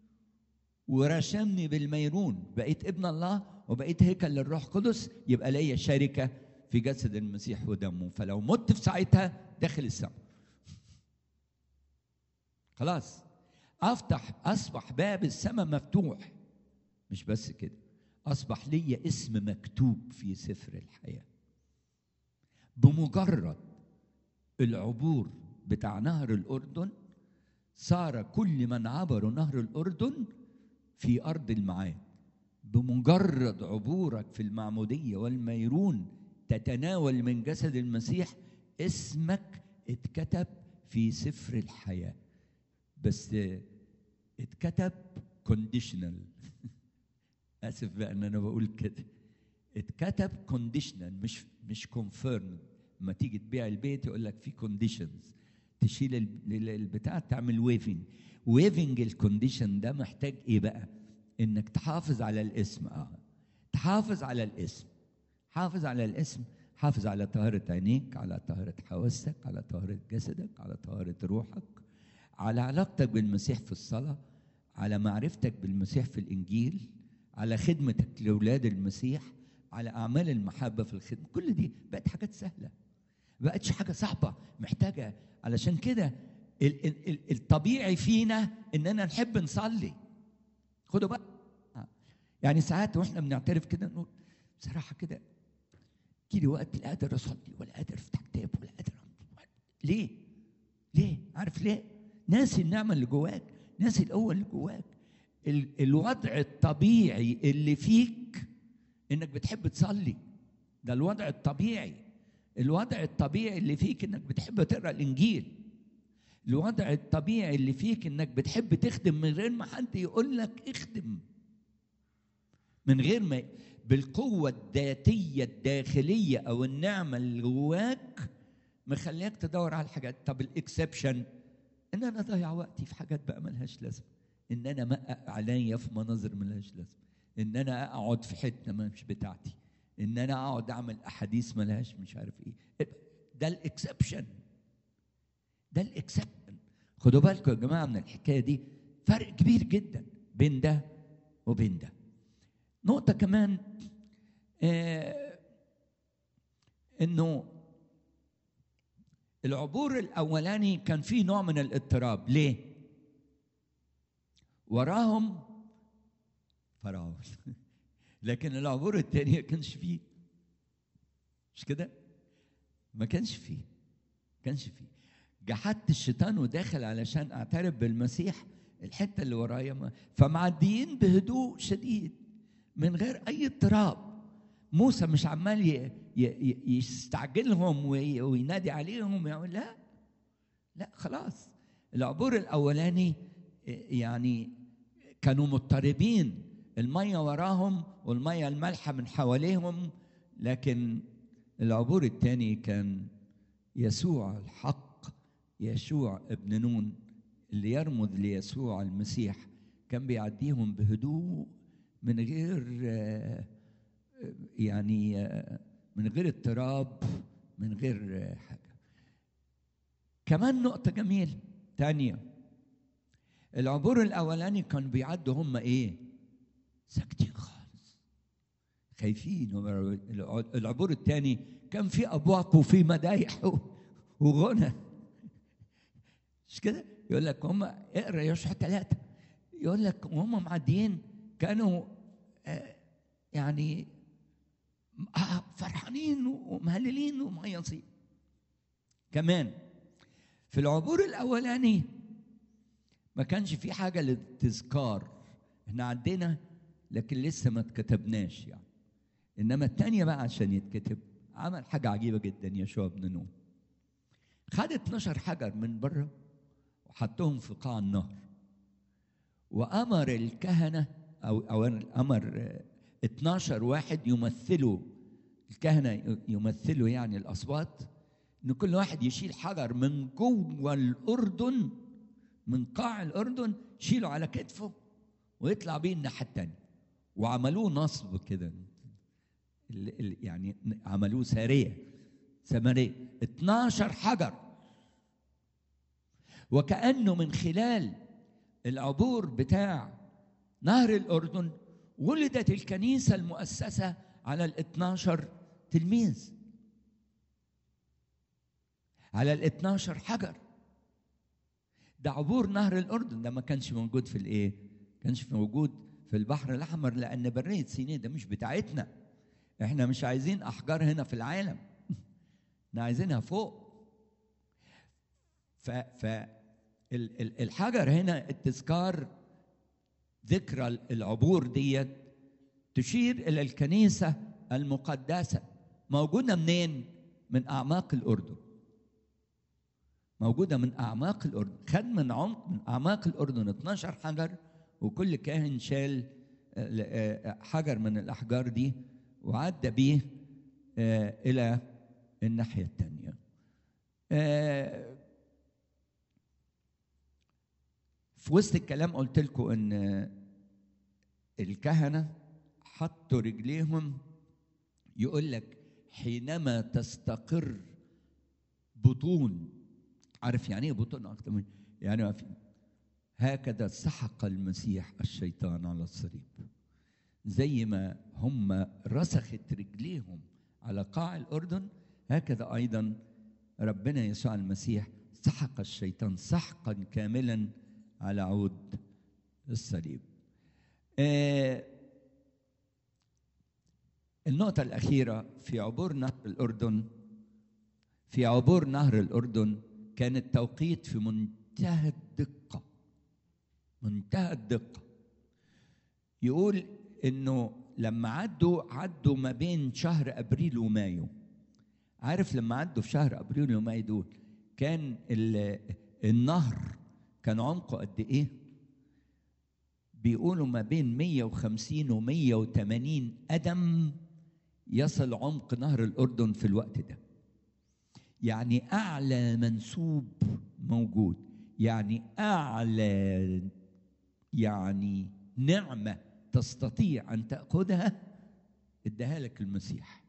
ورشمني بالميرون بقيت ابن الله وبقيت هيكل للروح القدس يبقى ليا شركه في جسد المسيح ودمه فلو مت في ساعتها داخل السماء خلاص افتح اصبح باب السماء مفتوح مش بس كده اصبح ليا اسم مكتوب في سفر الحياه بمجرد العبور بتاع نهر الأردن صار كل من عبروا نهر الأردن في أرض المعاد بمجرد عبورك في المعمودية والميرون تتناول من جسد المسيح اسمك اتكتب في سفر الحياة بس اتكتب كونديشنال اسف بقى ان انا بقول كده اتكتب كونديشنال مش مش كونفيرم لما تيجي تبيع البيت يقول لك في كونديشنز تشيل البتاع تعمل ويفنج ويفنج الكونديشن ده محتاج ايه بقى انك تحافظ على الاسم اه تحافظ على الاسم حافظ على الاسم حافظ على طهارة عينيك على طهارة حواسك على طهارة جسدك على طهارة روحك على علاقتك بالمسيح في الصلاة على معرفتك بالمسيح في الإنجيل على خدمتك لأولاد المسيح على أعمال المحبة في الخدمة كل دي بقت حاجات سهلة بقتش حاجة صعبة محتاجة علشان كده الطبيعي فينا إننا نحب نصلي خدوا بقى يعني ساعات واحنا بنعترف كده نقول بصراحة كده يجي وقت لا قادر اصلي ولا قادر افتح كتاب ولا قادر ليه؟ ليه؟ عارف ليه؟ ناسي النعمه اللي جواك، ناسي القوه اللي جواك. ال- الوضع الطبيعي اللي فيك انك بتحب تصلي. ده الوضع الطبيعي. الوضع الطبيعي اللي فيك انك بتحب تقرا الانجيل. الوضع الطبيعي اللي فيك انك بتحب تخدم من غير ما حد يقول لك اخدم. من غير ما بالقوة الذاتية الداخلية أو النعمة اللي جواك مخليك تدور على الحاجات طب الإكسبشن إن أنا أضيع وقتي في حاجات بقى ملهاش لازمة إن أنا مقق عليا في مناظر ملهاش لازمة إن أنا أقعد في حتة مش بتاعتي ان انا اقعد اعمل احاديث ملهاش مش عارف ايه ده الاكسبشن ده الاكسبشن خدوا بالكم يا جماعه من الحكايه دي فرق كبير جدا بين ده وبين ده نقطه كمان آه انه العبور الاولاني كان فيه نوع من الاضطراب ليه وراهم فرعون لكن العبور الثاني ما كانش فيه مش كده ما كانش فيه ما كانش فيه جحدت الشيطان وداخل علشان اعترف بالمسيح الحته اللي ورايا ما فمعديين بهدوء شديد من غير اي اضطراب موسى مش عمال ي- ي- يستعجلهم وي- وينادي عليهم ويعمل لا لا خلاص العبور الاولاني يعني كانوا مضطربين الميه وراهم والميه المالحه من حواليهم لكن العبور الثاني كان يسوع الحق يشوع ابن نون اللي يرمز ليسوع المسيح كان بيعديهم بهدوء من غير آه، يعني آه، من غير اضطراب من غير آه، حاجه كمان نقطه جميله تانية العبور الاولاني كانوا بيعدوا هم ايه ساكتين خالص خايفين العبور الثاني كان في ابواق وفي مدايح وغنى مش كده يقول لك هم اقرا يشوع ثلاثة يقول لك وهم معديين كانوا آه، يعني آه، فرحانين ومهللين ومهيصين كمان في العبور الاولاني ما كانش في حاجه للتذكار احنا عندنا لكن لسه ما اتكتبناش يعني انما الثانيه بقى عشان يتكتب عمل حاجه عجيبه جدا يشوع بن نون خد 12 حجر من بره وحطهم في قاع النهر وامر الكهنه او او امر آه، 12 واحد يمثلوا الكهنه يمثلوا يعني الاصوات ان كل واحد يشيل حجر من جوه الاردن من قاع الاردن يشيله على كتفه ويطلع بيه الناحيه الثانيه وعملوه نصب كده ال- ال- يعني عملوه ساريه سمريه 12 حجر وكانه من خلال العبور بتاع نهر الاردن ولدت الكنيسه المؤسسه على ال 12 تلميذ على ال 12 حجر ده عبور نهر الاردن ده ما كانش موجود في الايه؟ كانش موجود في البحر الاحمر لان بريه سيناء ده مش بتاعتنا احنا مش عايزين احجار هنا في العالم احنا عايزينها فوق ف ف ال- ال- الحجر هنا التذكار ذكرى العبور ديت تشير الى الكنيسه المقدسه موجوده منين؟ من اعماق الاردن موجودة من أعماق الأردن خد من عمق من أعماق الأردن 12 حجر وكل كاهن شال آه، آه، حجر من الأحجار دي وعدى بيه آه، إلى الناحية الثانية آه، في وسط الكلام قلت لكم إن الكهنة حطوا رجليهم يقول لك حينما تستقر بطون عارف يعني ايه بطون اكتر من يعني ما في هكذا سحق المسيح الشيطان على الصليب زي ما هم رسخت رجليهم على قاع الاردن هكذا ايضا ربنا يسوع المسيح سحق الشيطان سحقا كاملا على عود الصليب آه النقطة الأخيرة في عبور نهر الأردن في عبور نهر الأردن كان التوقيت في منتهى الدقة منتهى الدقة يقول إنه لما عدوا عدوا ما بين شهر أبريل ومايو عارف لما عدوا في شهر أبريل ومايو دول كان ال- النهر كان عمقه قد إيه؟ بيقولوا ما بين 150 و 180 قدم يصل عمق نهر الأردن في الوقت ده يعني أعلى منسوب موجود يعني أعلى يعني نعمة تستطيع أن تأخذها اداها لك المسيح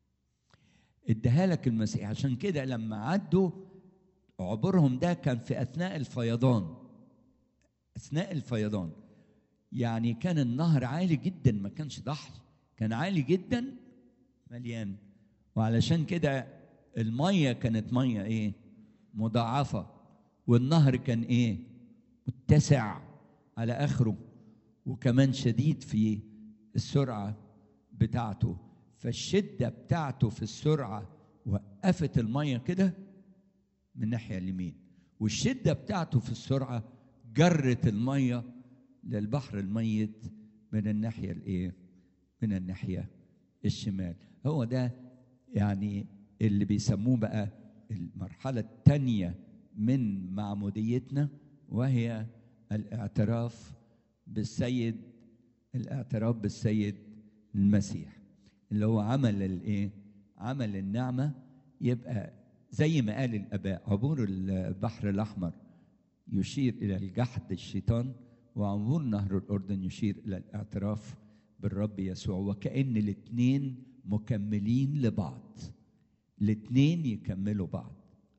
اداها لك المسيح عشان كده لما عدوا عبورهم ده كان في اثناء الفيضان اثناء الفيضان يعني كان النهر عالي جدا ما كانش ضحل كان عالي جدا مليان وعلشان كده الميه كانت ميه ايه مضاعفه والنهر كان ايه متسع على اخره وكمان شديد في السرعه بتاعته فالشده بتاعته في السرعه وقفت الميه كده من الناحيه اليمين والشده بتاعته في السرعه جرت الميه للبحر الميت من الناحيه الايه من الناحيه الشمال هو ده يعني اللي بيسموه بقى المرحله الثانيه من معموديتنا وهي الاعتراف بالسيد الاعتراف بالسيد المسيح اللي هو عمل الايه عمل النعمه يبقى زي ما قال الاباء عبور البحر الاحمر يشير الى الجحد الشيطان وعبور نهر الاردن يشير الى الاعتراف بالرب يسوع وكأن الاثنين مكملين لبعض الاثنين يكملوا بعض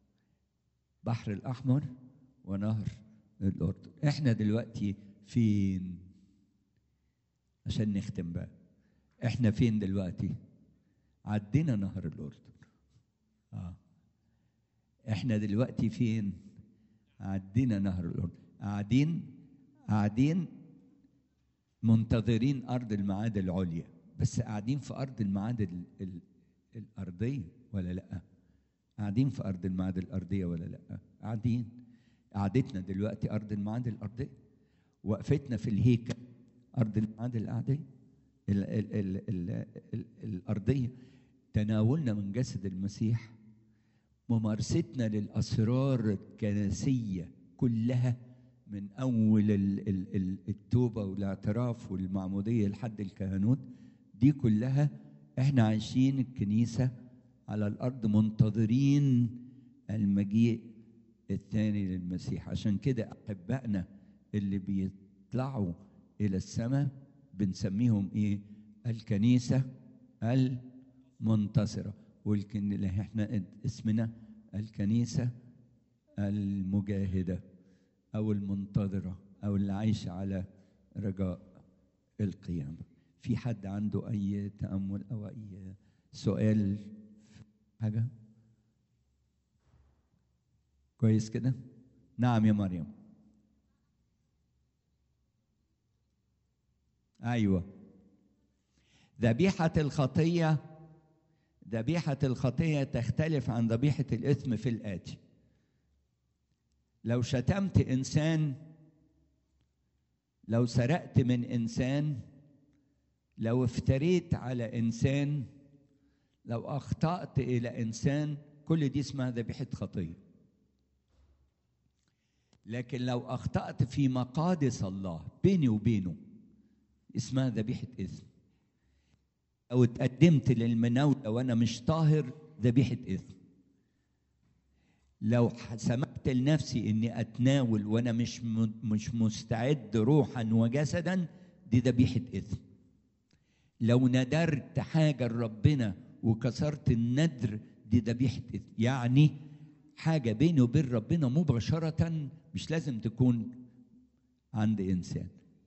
بحر الأحمر ونهر الأردن احنا دلوقتي فين عشان نختم بقى احنا فين دلوقتي عدينا نهر الأردن آه. احنا دلوقتي فين عدينا نهر الأردن قاعدين قاعدين منتظرين أرض المعاد العليا بس قاعدين في أرض المعاد ال ال الأرضية ولا لأ؟ قاعدين في أرض المعاد الأرضية ولا لأ؟ قاعدين قعدتنا دلوقتي أرض المعاد الأرضية وقفتنا في الهيكل أرض المعاد الأرضية ال ال ال ال ال الأرضية تناولنا من جسد المسيح ممارستنا للأسرار الكنسية كلها من اول التوبه والاعتراف والمعموديه لحد الكهنوت دي كلها احنا عايشين الكنيسه على الارض منتظرين المجيء الثاني للمسيح عشان كده احبائنا اللي بيطلعوا الى السماء بنسميهم ايه الكنيسه المنتصره والكن اللي احنا اسمنا الكنيسه المجاهده أو المنتظرة أو اللي عايشة على رجاء القيامة في حد عنده أي تأمل أو أي سؤال حاجة كويس كده نعم يا مريم أيوة ذبيحة الخطية ذبيحة الخطية تختلف عن ذبيحة الإثم في الآتي لو شتمت انسان لو سرقت من انسان لو افتريت على انسان لو اخطات الى انسان كل دي اسمها ذبيحه خطيه لكن لو اخطات في مقادس الله بيني وبينه اسمها ذبيحه اثم لو اتقدمت للمناوله وانا مش طاهر ذبيحه اثم لو سمحت لنفسي اني اتناول وانا مش مش مستعد روحا وجسدا دي ذبيحه اثم لو ندرت حاجه لربنا وكسرت الندر دي ذبيحه اثم يعني حاجه بيني وبين ربنا مباشره مش لازم تكون عند انسان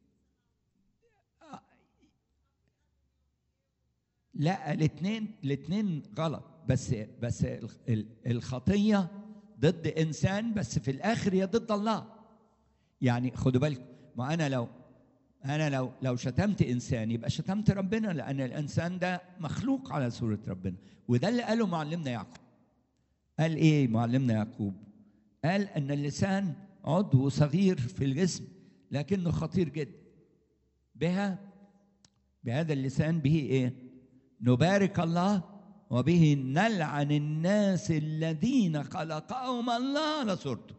لا الاثنين الاثنين غلط بس بس الخطيه ضد انسان بس في الاخر هي ضد الله يعني خدوا بالكم ما انا لو انا لو لو شتمت انسان يبقى شتمت ربنا لان الانسان ده مخلوق على صوره ربنا وده اللي قاله معلمنا يعقوب قال ايه معلمنا يعقوب قال ان اللسان عضو صغير في الجسم لكنه خطير جدا بها بهذا اللسان به ايه نبارك الله وبه نلعن الناس الذين خلقهم الله على صورته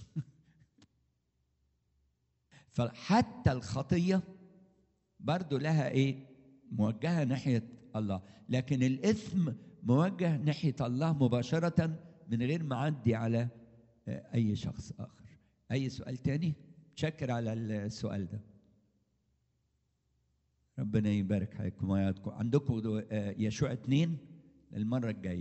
فحتى الخطية برضو لها ايه موجهة ناحية الله لكن الإثم موجه ناحية الله مباشرة من غير ما عدي على أي شخص آخر أي سؤال تاني شكر على السؤال ده ربنا يبارك حياتكم ويعطكم عندكم آه، يشوع اتنين المرة الجاية